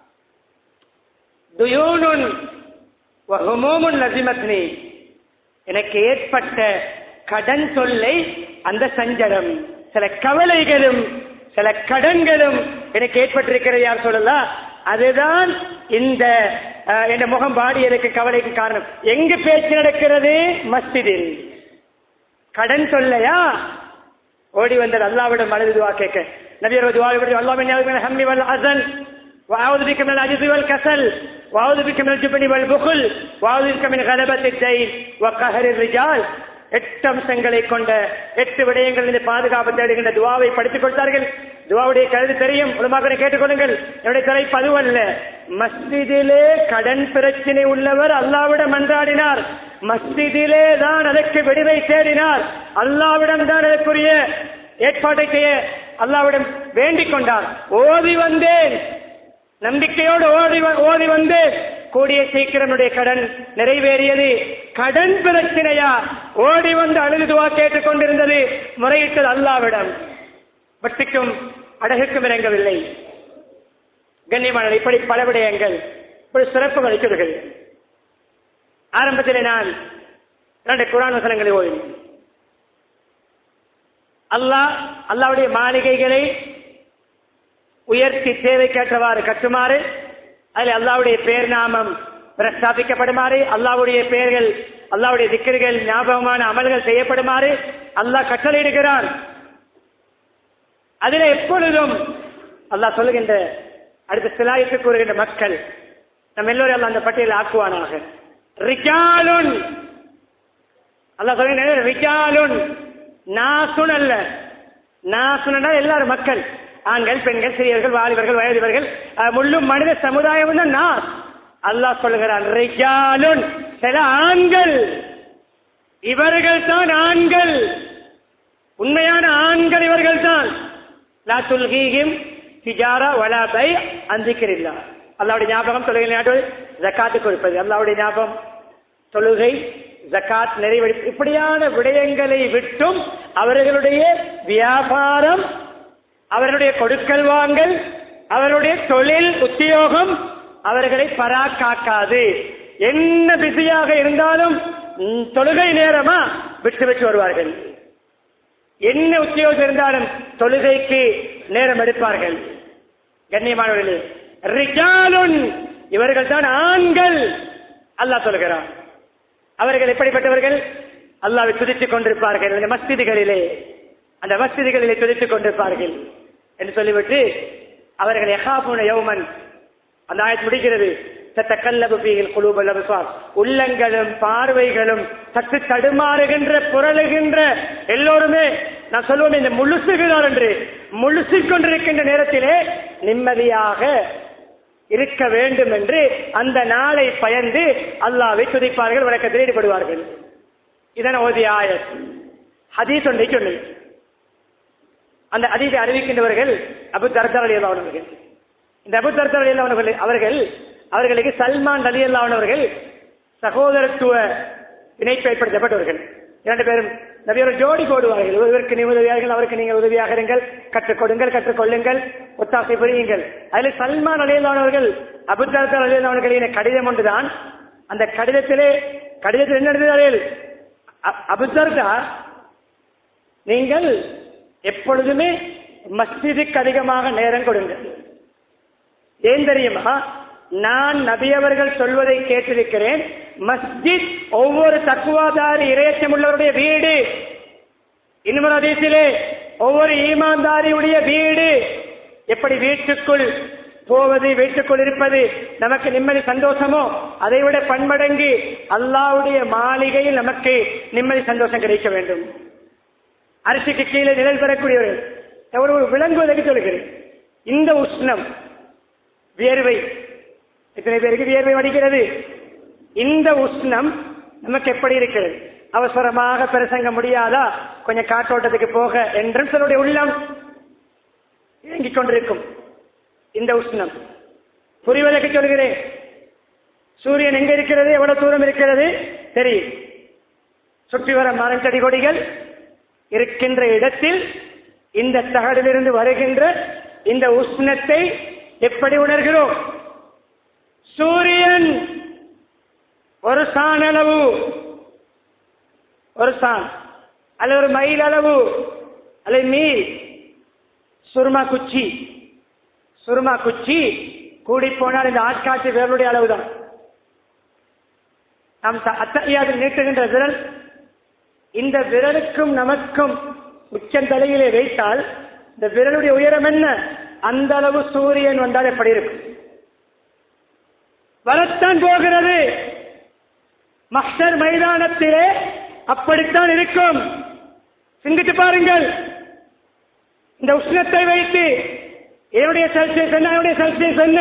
துயூனுன் வஹுமூமுன் லசிமத்னி எனக்கு ஏற்பட்ட கடன் தொல்லை அந்த சஞ்சலம் சில கவலைகளும் சில கடன்களும் எனக்கு ஏற்பட்டிருக்கிறது யார் சொல்லலாம் அதுதான் இந்த அஹ், இந்த முகம் பாடியதற்கு கவலைக்கு காரணம் எங்கு பேச்சு நடக்கிறது மஸ்ஜிதில் கடன் தொல்லையா ஓடி வந்தது அல்லாவிடம் மனது துவா கேட்க நபியர் துவா அல்லாஹ் ஹம்மி வல் அசன் وأعوذ بك من العجز والكسل وأعوذ بك من الجبن والبخل وأعوذ بك من غلبة الدين وقهر الرجال எட்டு அம்சங்களை கொண்ட எட்டு விடயங்களில் பாதுகாப்பு தேடுகின்ற துவாவை படித்துக் கொடுத்தார்கள் துவாவுடைய கருது தெரியும் உலமாக்களை கேட்டுக்கொள்ளுங்கள் என்னுடைய தலைப்பு அதுவல்ல மஸ்ஜிதிலே கடன் பிரச்சனை உள்ளவர் அல்லாவிடம் மன்றாடினார் மஸ்ஜிதிலே தான் அதற்கு விடுவை தேடினார் அல்லாவிடம் தான் அதற்குரிய ஏற்பாட்டை செய்ய அல்லாவிடம் வேண்டிக் கொண்டார் ஓதி வந்தேன் நம்பிக்கையோடு ஓடி வ- ஓடி வந்து கூடிய சீக்கிரம் என்னுடைய கடன் நிறைவேறியது கடன் பிரச்சனையா ஓடி வந்து அழுது துவா கேட்டுக் கொண்டிருந்தது முறையிட்டது அல்லாவிடம் வட்டிக்கும் அடகுக்கும் இறங்கவில்லை கண்ணியமான இப்படி பல விடயங்கள் இப்படி சிறப்புகளை சொல்கிறேன் ஆரம்பத்தில் நான் இரண்டு குரான் வசனங்களை ஓடினேன் அல்லாஹ் அல்லாவுடைய மாளிகைகளை உயர்த்தி தேவைக்கேற்றவாறு கட்டுமாறு அதில் அல்லாவுடைய பேர் நாமம் பிரஸ்தாபிக்கப்படுமாறு அல்லாவுடைய பெயர்கள் அல்லாவுடைய திக்கர்கள் ஞாபகமான அமல்கள் செய்யப்படுமாறு அல்லாஹ் கட்டளையிடுகிறான் அதில் எப்பொழுதும் அல்லாஹ் சொல்லுகின்ற அடுத்த சிலாய்க்கு கூறுகின்ற மக்கள் நம்ம எல்லோரும் அல்லாஹ் அந்த பட்டியலில் ஆக்குவானாக ரிஜாலுன் அல்லாஹ் சொல்லுகின்ற ரிஜாலுன் நாசுன் அல்ல நாசுன் என்றால் எல்லாரும் மக்கள் ஆண்கள் பெண்கள் சிறியவர்கள் வாலிபர்கள் வயதிவர்கள் அஹ், முழு மனித சமுதாயம் தான் நாஸ் அல்லாஹ் சொல்லுகிறான் ரிஜாலுன் சில ஆண்கள் இவர்கள் தான் ஆண்கள் உண்மையான ஆண்கள் இவர்கள் தான் லா துல்கீஹிம் திஜாரா வலா பை அந்திக்கிறில்லா அல்லாவுடைய ஞாபகம் தொழுகை நாட்டு ஜக்காத்து கொடுப்பது அல்லாவுடைய ஞாபகம் தொழுகை ஜக்காத் நிறைவேறி இப்படியான விடயங்களை விட்டும் அவர்களுடைய வியாபாரம் அவர்களுடைய கொடுக்கல் வாங்கல் அவருடைய தொழில் உத்தியோகம் அவர்களை பராக்காக்காது என்ன பிஸியாக இருந்தாலும் ம், தொழுகை நேரமா விட்டு விட்டு வருவார்கள் என்ன உத்தியோகம் இருந்தாலும் தொழுகைக்கு நேரம் எடுப்பார்கள் கண்ணியமானவர்களே ரிஜாலுன் இவர்கள் தான் ஆண்கள் அல்லாஹ் சொல்கிறான் அவர்கள் எப்படிப்பட்டவர்கள் அல்லாவை துதித்துக் கொண்டிருப்பார்கள் இந்த மஸ்ஜிதுகளிலே அந்த மஸ்ஜிதுகளிலே துதித்துக் கொண்டிருப்பார்கள் என்று சொல்லிவிட்டு அவர்கள் எஹாபுன யௌமன் அந்த ஆயத் முடிக்கிறது தத்தக்கல்லபு பீகில் குழுபல் அபிசார் உள்ளங்களும் பார்வைகளும் சற்று தடுமாறுகின்ற புரளுகின்ற எல்லோருமே நான் சொல்லுவேன் இந்த முழுசுகிறார் என்று முழுசிக் கொண்டிருக்கின்ற நேரத்திலே நிம்மதியாக இருக்க வேண்டும் என்று அந்த நாளை பயந்து அல்லாவை துதிப்பார்கள் வழக்கத்தில் ஈடுபடுவார்கள் இதன் ஓதிய ஆயத் ஹதீஸ் ஒன்றை சொன்னேன் அந்த ஹதீஸை அறிவிக்கின்றவர்கள் அபு தர்தர் அலி அவர்கள் இந்த அபு தர்தர் அலி அவர்கள் அவர்கள் அவர்களுக்கு சல்மான் அலி அவர்கள் சகோதரத்துவ இணைப்பு ஏற்படுத்தப்பட்டவர்கள் இரண்டு பேரும் நபியோட ஜோடி போடுவார்கள் ஒருவருக்கு நீ உதவியார்கள் அவருக்கு நீங்கள் உதவியாக இருங்கள் கற்றுக் கொடுங்கள் கற்றுக்கொள்ளுங்கள் ஒத்தாசை புரியுங்கள் அதில் சல்மான் அலியல்லானவர்கள் அபுத்தர் அலியல்லானவர்களின் கடிதம் ஒன்றுதான் அந்த கடிதத்திலே கடிதத்தில் என்ன எழுதுகிறார்கள் அபுத்தர்தா நீங்கள் எப்பொழுதுமே மஸ்ஜிதுக்கு அதிகமாக நேரம் கொடுங்கள் ஏன் தெரியுமா நான் நபியவர்கள் சொல்வதை கேட்டிருக்கிறேன் மஸ்ஜித் ஒவ்வொரு தக்குவாதாரி இரையச்சம் உள்ளவருடைய வீடு இன்னும் அதேசிலே ஒவ்வொரு ஈமான்தாரியுடைய வீடு எப்படி வீட்டுக்குள் போவது வீட்டுக்குள் இருப்பது நமக்கு நிம்மதி சந்தோஷமோ அதை விட பன்மடங்கு அல்லாவுடைய மாளிகையில் நமக்கு நிம்மதி சந்தோஷம் கிடைக்க வேண்டும் அரிசிக்கு கீழே நிழல் பெறக்கூடியவர்கள் எவ்வளவு விளங்குவதற்கு சொல்கிறேன் இந்த உஷ்ணம் வியர்வை எத்தனை பேருக்கு வியர்வை வடிக்கிறது இந்த உஷ்ணம் நமக்கு எப்படி இருக்கிறது அவசரமாக பிரசங்க முடியாதா கொஞ்சம் காற்றோட்டத்துக்கு போக என்றும் சிலருடைய உள்ளம் இயங்கிக் கொண்டிருக்கும் இந்த உஷ்ணம் புரிவதற்கு சொல்கிறேன் சூரியன் எங்க இருக்கிறது எவ்வளவு தூரம் இருக்கிறது தெரியும் சுற்றி வர மரம் செடி கொடிகள் இருக்கின்ற இடத்தில் இந்த தகடிலிருந்து வருகின்ற இந்த உஷ்ணத்தை எப்படி உணர்கிறோம் சூரியன் ஒரு சான் அளவு ஒரு சான் அல்லது ஒரு மைல் அளவு அல்லது மீல் சுருமா குச்சி சுருமா குச்சி கூடி போனால் இந்த ஆட்காட்சி விரலுடைய அளவுதான் நாம் அத்தையாவில் நீட்டுகின்ற விரல் இந்த விரலுக்கும் நமக்கும் உச்சந்தலையிலே வைத்தால் இந்த விரலுடைய உயரம் என்ன அந்த அளவு சூரியன் வந்தால் எப்படி இருக்கும் வரத்தான் போகிறது மஸ்டர் மைதானத்திலே அப்படித்தான் இருக்கும் சிந்தித்து பாருங்கள் இந்த உஷ்ணத்தை வைத்து என்னுடைய செல்சியஸ் என்ன என்னுடைய செல்சியஸ் என்ன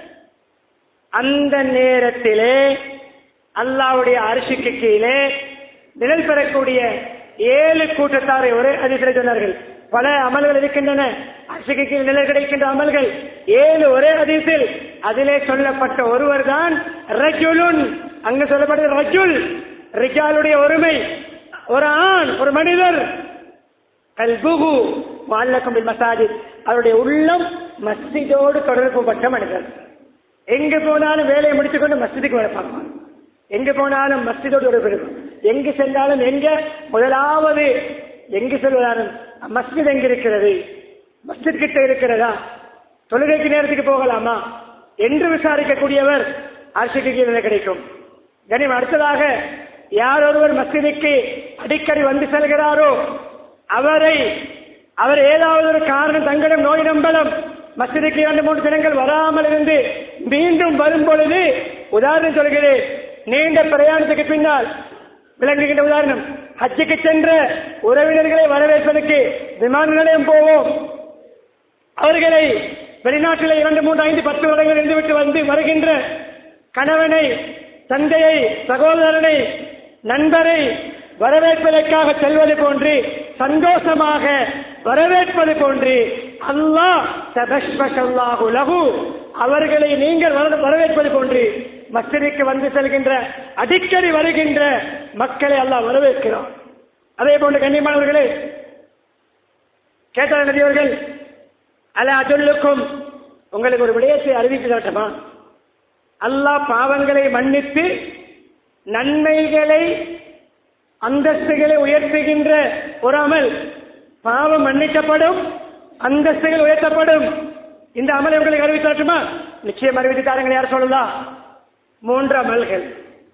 அந்த நேரத்திலே அல்லாவுடைய அரிசிக்கு கீழே நிழல் பெறக்கூடிய ஏழு கூட்டத்தாரை ஒரே அதிசயம் சொன்னார்கள் பல அமல்கள் இருக்கின்றன அரிசிக்கு கீழ் நிழல் கிடைக்கின்ற அமல்கள் ஏழு ஒரே அதிசல் அதிலே சொல்லப்பட்ட ஒருவர் தான் ரஜுலுன் அங்கு சொல்லப்பட்டது ரஜுல் ரிஜாலுடைய ஒருமை ஒரு ஆண் ஒரு மனிதர் கல்புகு வாழக்கும் மசாஜித் அவருடைய உள்ளம் மஸ்ஜிதோடு தொடர்புபட்ட மனிதர் எங்கு போனாலும் வேலையை முடித்துக்கொண்டு மஸ்ஜிதுக்கு வர பார்ப்பான் எங்கு போனாலும் மஸ்ஜிதோடு தொடர்பு இருக்கும் எங்கு சென்றாலும் எங்க முதலாவது எங்கு செல்வதாலும் மஸ்ஜித் எங்க இருக்கிறது மஸ்ஜித் கிட்ட இருக்கிறதா தொழுகைக்கு நேரத்துக்கு போகலாமா என்று விசாரிக்கக்கூடியவர் அரசுக்கு கீழே கிடைக்கும் கனிம் அடுத்ததாக யார் ஒருவர் மஸ்ஜிதுக்கு அடிக்கடி வந்து செல்கிறாரோ அவரை அவர் ஏதாவது ஒரு காரணம் தங்களிடம் நோய் நம்பலம் மஸ்ஜிதுக்கு இரண்டு மூன்று தினங்கள் வராமல் இருந்து மீண்டும் வரும் பொழுது உதாரணம் சொல்கிறேன் நீண்ட பிரயாணத்துக்கு பின்னால் விளங்குகின்ற உதாரணம் ஹஜ்ஜுக்கு சென்ற உறவினர்களை வரவேற்பதற்கு விமான நிலையம் போவோம் அவர்களை வெளிநாட்டில் இரண்டு மூன்று ஐந்து பத்து வருடங்கள் இருந்துவிட்டு வந்து வருகின்ற கணவனை தந்தையை சகோதரனை நண்பரை வரவேற்பதற்காக செல்வது போன்று சந்தோஷமாக வரவேற்பது போன்று அல்லாஹ் தபஷ்பஷல்லாஹு லஹு அவர்களை நீங்கள் வர- வரவேற்பது போன்று மஸ்ஜிதுக்கு வந்து செல்கின்ற அடிக்கடி வருகின்ற மக்களை அல்லாஹ் வரவேற்கிறான் அதே போன்று கண்ணியமானவர்களே கேட்டார் நபியவர்கள் அல அதுல்லுக்கும் உங்களுக்கு ஒரு விடயத்தை அறிவித்து காட்டமா அல்லாஹ் பாவங்களை மன்னித்து நன்மைகளை அந்தஸ்துகளை உயர்த்துகின்ற ஒரு அமல் பாவம் மன்னிக்கப்படும் அந்தஸ்துகள் உயர்த்தப்படும் இந்த அமலை உங்களுக்கு அறிவித்தாட்டுமா நிச்சயம் அறிவித்து தாருங்கள் யார் சொல்லலாம் மூன்று அமல்கள்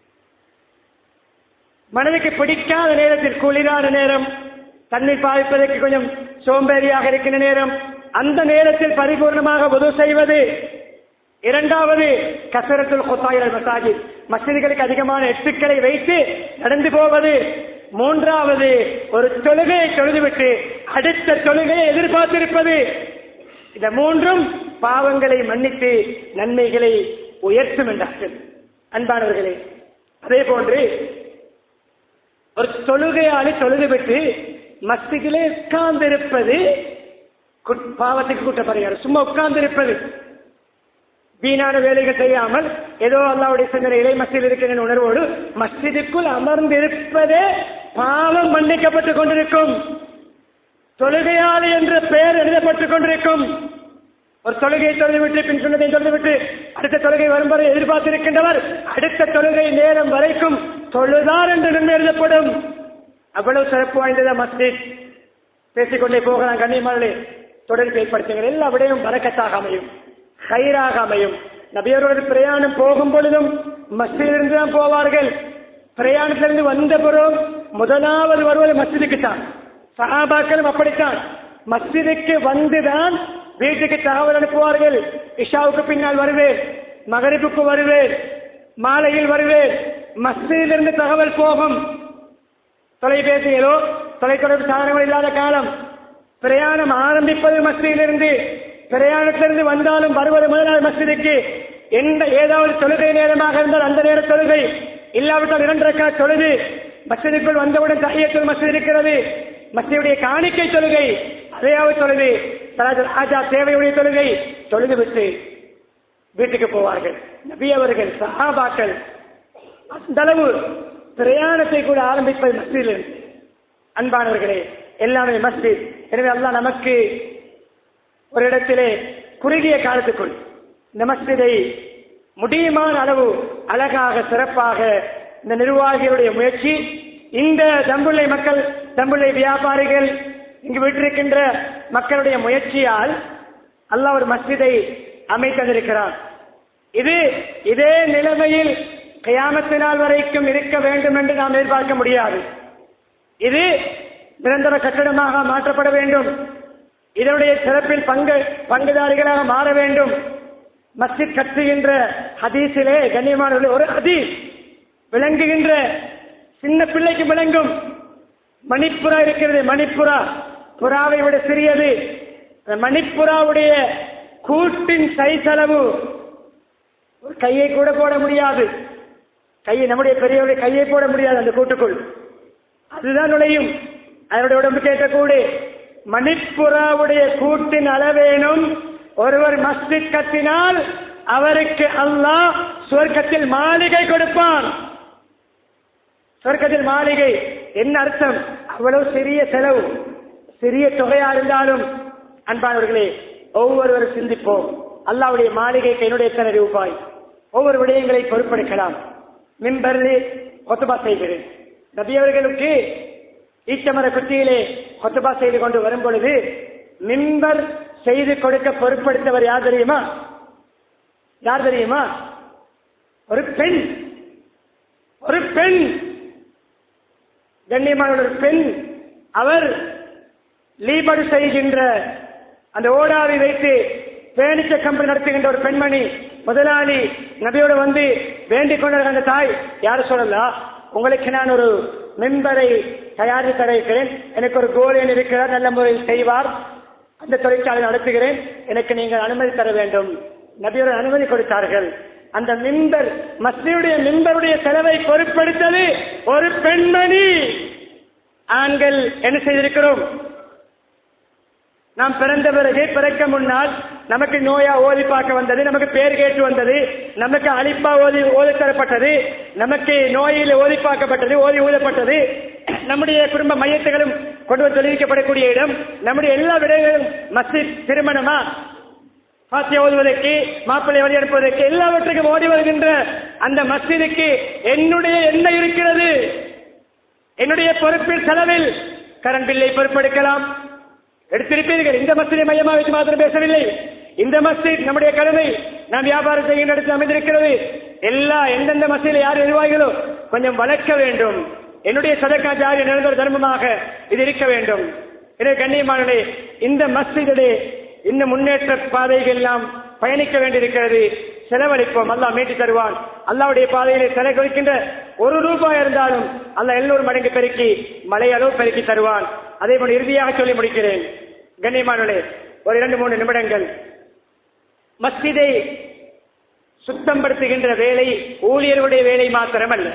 மனதுக்கு பிடிக்காத நேரத்தில் குளிரான நேரம் தண்ணீர் பாவிப்பதற்கு கொஞ்சம் சோம்பேறியாக இருக்கின்ற நேரம் அந்த நேரத்தில் பரிபூர்ணமாக உதவு செய்வது இரண்டாவது கசரத்துல் கொத்தாயிரல் மசாஜித் மசிதிகளுக்கு அதிகமான எட்டுக்களை வைத்து நடந்து போவது மூன்றாவது ஒரு தொழுகையை தொழுதுவிட்டு அடுத்த தொழுகையை எதிர்பார்த்திருப்பது இந்த மூன்றும் பாவங்களை மன்னித்து நன்மைகளை உயர்த்தும் என்றார்கள் அன்பானவர்களே அதே போன்று ஒரு தொழுகையாளி தொழுதுவிட்டு மஸ்திகளே உட்கார்ந்திருப்பது குட்- பாவத்துக்கு கூட்டப்படுகிறார் சும்மா உட்கார்ந்திருப்பது வீணான வேலைகள் செய்யாமல் ஏதோ அல்லாவுடைய சிந்தனையிலே மஸ்ஜித் இருக்கிற உணர்வோடு மஸ்ஜிதுக்குள் அமர்ந்திருப்பதே பாவம் மன்னிக்கப்பட்டுக் கொண்டிருக்கும் தொழுகையாளி என்ற பெயர் எழுதப்பட்டுக் கொண்டிருக்கும் ஒரு தொழுகையை தொழுதுவிட்டு பின் சொன்னதை தொழுதுவிட்டு அடுத்த தொழுகை வரும் வரை எதிர்பார்த்திருக்கின்றவர் அடுத்த தொழுகை நேரம் வரைக்கும் தொழுதார் என்று நன்மை எழுதப்படும் அவ்வளவு சிறப்பு வாய்ந்ததா மஸ்ஜித் பேசிக்கொண்டே போகலாம் கண்ணியமானே தொடர்பு ஏற்படுத்துங்கள் எல்லா விடையும் வரக்கத்தாக அமையும் கயிறாக அமையும் நபியரோடு பிரயாணம் போகும் பொழுதும் மஸ்ஜிதிலிருந்து தான் போவார்கள் பிரயாணத்திலிருந்து வந்த பிறகு முதலாவது வருவது மஸ்ஜிதுக்கு தான் சஹாபாக்களும் அப்படித்தான் மஸ்ஜிதுக்கு வந்துதான் வீட்டுக்கு தகவல் அனுப்புவார்கள் இஷாவுக்கு பின்னால் வருவேன் மகரிப்புக்கு வருவேன் மாலையில் வருவேன் மஸ்ஜிதிலிருந்து தகவல் போகும் தொலைபேசிகளோ தொலைத்தொடர்பு சாதனங்கள் இல்லாத காலம் பிரயாணம் ஆரம்பிப்பது மஸ்ஜிதிலிருந்து பிரயாணத்திலிருந்து வந்தாலும் வருவது முதலாவது மஸ்ஜிதுக்கு எந்த ஏதாவது தொழுகை நேரமாக இருந்தால் அந்த நேர தொழுகை இல்லாவிட்டால் இரண்டு ரக்கா தொழுது மஸ்ஜிதுக்குள் வந்தவுடன் தஹியத்துல் மஸ்ஜித் இருக்கிறது மஸ்ஜிதுடைய காணிக்கை தொழுகை அதையாவது தொழுது சலாத்துல் ஆஜா தேவையுடைய தொழுகை தொழுது விட்டு வீட்டுக்கு போவார்கள் நபி அவர்கள் சஹாபாக்கள் அந்த அளவு பிரயாணத்தை கூட ஆரம்பிப்பது மஸ்ஜிதில் அன்பானவர்களே எல்லாமே மஸ்ஜித் எனவே அல்லாஹ் நமக்கு ஒரு இடத்திலே குறுகிய காலத்துக்குள் இந்த மஸ்ஜிதை முடியுமான அளவு அழகாக சிறப்பாக இந்த நிர்வாகிகளுடைய முயற்சி இந்த தம்புள்ளை மக்கள் தம்புள்ளை வியாபாரிகள் இங்கு விட்டிருக்கின்ற மக்களுடைய முயற்சியால் அல்லாஹ் ஒரு மஸ்ஜிதை அமைத்ததிருக்கிறார் இது இதே நிலைமையில் கயாமத்து நாள் வரைக்கும் இருக்க வேண்டும் என்று நாம் எதிர்பார்க்க முடியாது இது நிரந்தர கட்டடமாக மாற்றப்பட வேண்டும் இதனுடைய சிறப்பில் பங்கு பங்குதாரிகளாக மாற வேண்டும் மஸ்ஜித் கட்டுகின்ற ஹதீஸிலே கண்ணியமான ஒரு ஹதீஸ் விளங்குகின்ற சின்ன பிள்ளைக்கு விளங்கும் மணிப்புறா இருக்கிறது மணிப்புறா புறாவை விட சிறியது அந்த மணிப்புறாவுடைய கூட்டின் சைஸ் அளவு ஒரு கையை கூட போட முடியாது கையை நம்முடைய பெரியவருடைய கையை போட முடியாது அந்த கூட்டுக்குள் அதுதான் நுழையும் அதனுடைய உடம்பு கேட்கக்கூடு மணிப்புறாவுடைய கூட்டின் அளவேனும் ஒருவர் மஸ்ஜித் கட்டினால் அவருக்கு அல்லாஹ் சுவர்க்கத்தில் மாளிகை கொடுப்பான் சொர்க்கத்தில் மாளிகை என்ன அர்த்தம் அவ்வளவு சிறிய செலவு சிறிய தொகையா இருந்தாலும் அன்பானவர்களே ஒவ்வொருவரும் சிந்திப்போம் அல்லாவுடைய மாளிகைக்கு என்னுடைய எத்தனை ரூபாய் ஒவ்வொரு விடயங்களை பொறுப்பெடுக்கலாம் மின்பரிலே கொத்துபா செய்கிறேன் நபியவர்களுக்கு ஈச்சமர குத்தியிலே கொத்துபா செய்து கொண்டு வரும் பொழுது மின்பர் செய்து கொடுக்க பொறுப்படுத்தவர் யார் தெரியுமா யார் தெரியுமா ஒரு பெண் ஒரு பெண் கண்ணியமான ஒரு பெண் அவர் லீபடு செய்கின்ற அந்த ஓடாவை வைத்து பேணிச்ச கம்பெனி நடத்துகின்ற ஒரு பெண்மணி முதலாளி நபியோடு வந்து வேண்டிக் கொண்ட அந்த தாய் யாரு சொல்லலாம் உங்களுக்கு நான் ஒரு மெம்பரை தயாரித்து தருகிறேன் எனக்கு ஒரு கோலியன் இருக்கிறார் நல்ல முறையில் செய்வார் அந்த தொழிற்சாலை நடத்துகிறேன் எனக்கு நீங்கள் அனுமதி தர வேண்டும் நபியோட அனுமதி கொடுத்தார்கள் அந்த மின்பர் மஸ்தியுடைய மின்பருடைய செலவை பொருட்படுத்தது ஒரு பெண்மணி ஆண்கள் என்ன செய்திருக்கிறோம் நாம் பிறந்த பிறகு பிறக்க முன்னால் நமக்கு நோயா ஓதி பார்க்க வந்தது நமக்கு பேர் கேட்டு வந்தது நமக்கு அழிப்பா ஓதி ஓதி தரப்பட்டது நமக்கு நோயில் ஓதி பார்க்கப்பட்டது ஓதி ஊதப்பட்டது நம்முடைய குடும்ப மையத்துகளும் கொண்டு வந்து தொழிலிக்கப்படக்கூடிய இடம் நம்முடைய எல்லா விடயங்களும் மஸ்ஜித் திருமணமா பாத்திய ஓதுவதற்கு மாப்பிள்ளை வழி அனுப்புவதற்கு எல்லாவற்றுக்கும் ஓடி வருகின்ற அந்த மஸ்ஜிதுக்கு என்னுடைய என்ன இருக்கிறது என்னுடைய பொறுப்பில் செலவில் கரண்ட் பில்லை பொறுப்பெடுக்கலாம் எடுத்திருப்பீர்கள் இந்த மஸ்ஜிதை மையமாக வச்சு மாத்திரம் பேசவில்லை இந்த மஸ்ஜித் நம்முடைய கடமை நாம் வியாபாரம் செய்கின்ற இடத்தில் அமைந்திருக்கிறது எல்லா எந்தெந்த மஸ்ஜிதில் யார் நிர்வாகிகளோ கொஞ்சம் வளர்க்க வேண்டும் என்னுடைய சதக்கா ஜாரி நிரந்தர தர்மமாக இது இருக்க வேண்டும் எனவே கண்ணியமானே இந்த மஸ்ஜிதுடைய இந்த முன்னேற்ற பாதைகள் எல்லாம் பயணிக்க வேண்டியிருக்கிறது செலவழிப்போம் அல்லாஹ் மீட்டு தருவான் அல்லாவுடைய பாதையிலே செலவழிக்கின்ற ஒரு ரூபாய் இருந்தாலும் அல்லாஹ் எல்லோரு மடங்கு பெருக்கி மலை அளவு பெருக்கி தருவான் அதே போல இறுதியாக சொல்லி முடிக்கிறேன் கண்ணியமானே ஒரு இரண்டு மூணு நிமிடங்கள் மஸ்ஜிதை சுத்தம் படுத்துகின்ற வேலை ஊழியர்களுடைய வேலை மாத்திரமல்ல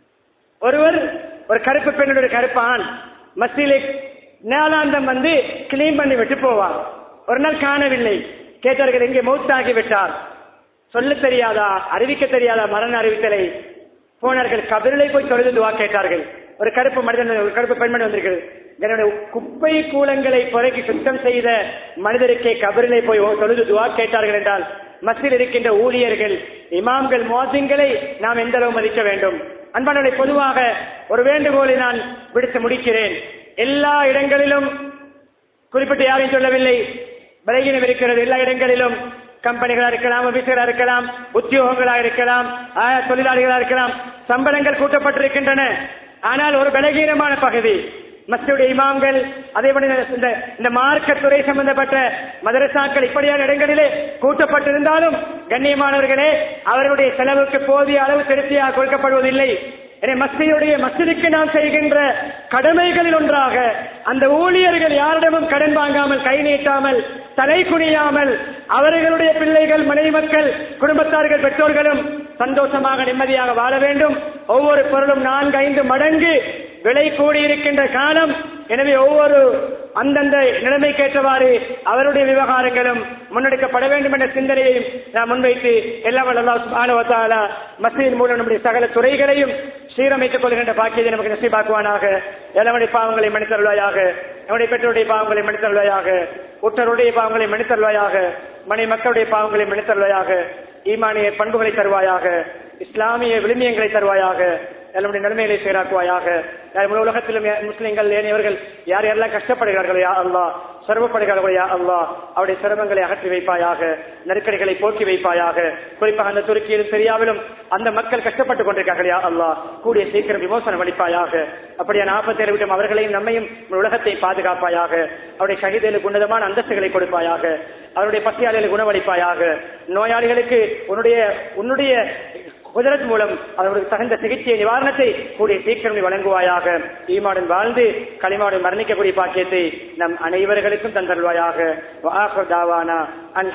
ஒருவர் ஒரு கருப்பு பெண்ணுடைய கருப்பு ஆண் மஸ்ஜிலை நாளாந்தம் வந்து கிளீன் பண்ணி விட்டு போவார் ஒரு நாள் காணவில்லை கேட்டார்கள் எங்கே மௌத்தாகி விட்டார் சொல்ல தெரியாதா அறிவிக்க தெரியாதா மரண அறிவித்தலை போனார்கள் கபிரிலை போய் தொழுது துவா கேட்டார்கள் ஒரு கருப்பு மனிதன் ஒரு கருப்பு பெண்மணி வந்திருக்கிறது என்னுடைய குப்பை கூலங்களை புறக்கி சுத்தம் செய்த மனிதருக்கே கபிரிலை போய் தொழுது துவா கேட்டார்கள் என்றால் மசில் இருக்கின்ற ஊழியர்கள் இமாம்கள் மோசிங்களை நாம் எந்த அளவு மதிக்க வேண்டும் அன்பானவர்களை பொதுவாக ஒரு வேண்டுகோளை நான் விடுத்து முடிக்கிறேன் எல்லா இடங்களிலும் குறிப்பிட்டு யாரையும் சொல்லவில்லை விலகினம் இருக்கிறது எல்லா இடங்களிலும் கம்பெனிகளா இருக்கலாம் ஆபீஸ்களா இருக்கலாம் உத்தியோகங்களா இருக்கலாம் ஆஹ், தொழிலாளிகளா இருக்கலாம் சம்பளங்கள் கூட்டப்பட்டிருக்கின்றன ஆனால் ஒரு பலகீனமான பகுதி மஸ்ஜிதுடைய இமாம்கள் அதே போல இந்த- இந்த இந்த மார்க்கத்துறை சம்பந்தப்பட்ட மதரசாக்கள் இப்படியான இடங்களிலே கூட்டப்பட்டிருந்தாலும் கண்ணியமானவர்களே அவர்களுடைய செலவுக்கு போதிய அளவு திருப்தியாக கொடுக்கப்படுவதில்லை எனவே மஸ்ஜிதுடைய மஸ்ஜிதுக்கு நாம் செய்கின்ற கடமைகளில் ஒன்றாக அந்த ஊழியர்கள் யாரிடமும் கடன் வாங்காமல் கை நீட்டாமல் தலை குனியாமல் அவர்களுடைய பிள்ளைகள் மனைவி மக்கள் குடும்பத்தார்கள் பெற்றோர்களும் சந்தோஷமாக நிம்மதியாக வாழ வேண்டும் ஒவ்வொரு பொருளும் நான்கு ஐந்து மடங்கு விலை கூடியிருக்கின்ற காலம் எனவே ஒவ்வொரு அந்தந்த நிலைமைக்கேற்றவாறு அவருடைய விவகாரங்களும் முன்னெடுக்கப்பட வேண்டும் என்ற சிந்தனையையும் நாம் முன்வைத்து எல்லாம் வல்ல அல்லாஹ் சுப்ஹானஹு வ தஆலா மஸ்ஜிதின் மூலம் நம்முடைய சகல துறைகளையும் சீரமைத்துக் கொள்கின்ற பாக்கியத்தை நமக்கு நசீபாக்குவானாக எல்லவனுடைய பாவங்களை மன்னித்தருள்வாயாக நம்முடைய பெற்றோருடைய பாவங்களை மன்னித்தருள்வாயாக உற்றருடைய பாவங்களை மன்னித்தருள்வாயாக மனை மக்களுடைய பாவங்களை மன்னித்தருள்வாயாக ஈமானிய பண்புகளை தருவாயாக இஸ்லாமிய விழுமியங்களை தருவாயாக நம்முடைய நிலைமைகளை சீராக்குவாயாக யார் முழு உலகத்திலும் யா- முஸ்லிம்கள் ஏனையவர்கள் யார் யாரெல்லாம் கஷ்டப்படுகிறார்களோ யா அல்லாஹ் சிரமப்படுகிறார்களோ யா அல்லாஹ் அவருடைய சிரமங்களை அகற்றி வைப்பாயாக நெருக்கடிகளை போக்கி வைப்பாயாக குறிப்பாக அந்த துருக்கியிலும் சிரியாவிலும் அந்த மக்கள் கஷ்டப்பட்டுக் கொண்டிருக்கிறார்கள் யா அல்லாஹ் கூடிய சீக்கிரம் விமோசனம் அளிப்பாயாக அப்படியான ஆபத்தை விட்டும் அவர்களையும் நம்மையும் முழு உலகத்தை பாதுகாப்பாயாக அவருடைய ஷகிதலுக்கு உன்னதமான அந்தஸ்துகளை கொடுப்பாயாக அவருடைய பசியாளிகளை குணமளிப்பாயாக நோயாளிகளுக்கு உன்னுடைய உன்னுடைய குதிரத் மூலம் அவர்களுக்கு தகுந்த சிகிச்சை நிவாரணத்தை கூடிய சீக்கிரம் நீ வழங்குவாயாக ஈமாடன் வாழ்ந்து களிமாடன் மரணிக்கக்கூடிய பாக்கியத்தை நம் அனைவர்களுக்கும் தந்தருவாயாக வாஹர் தாவானா அன்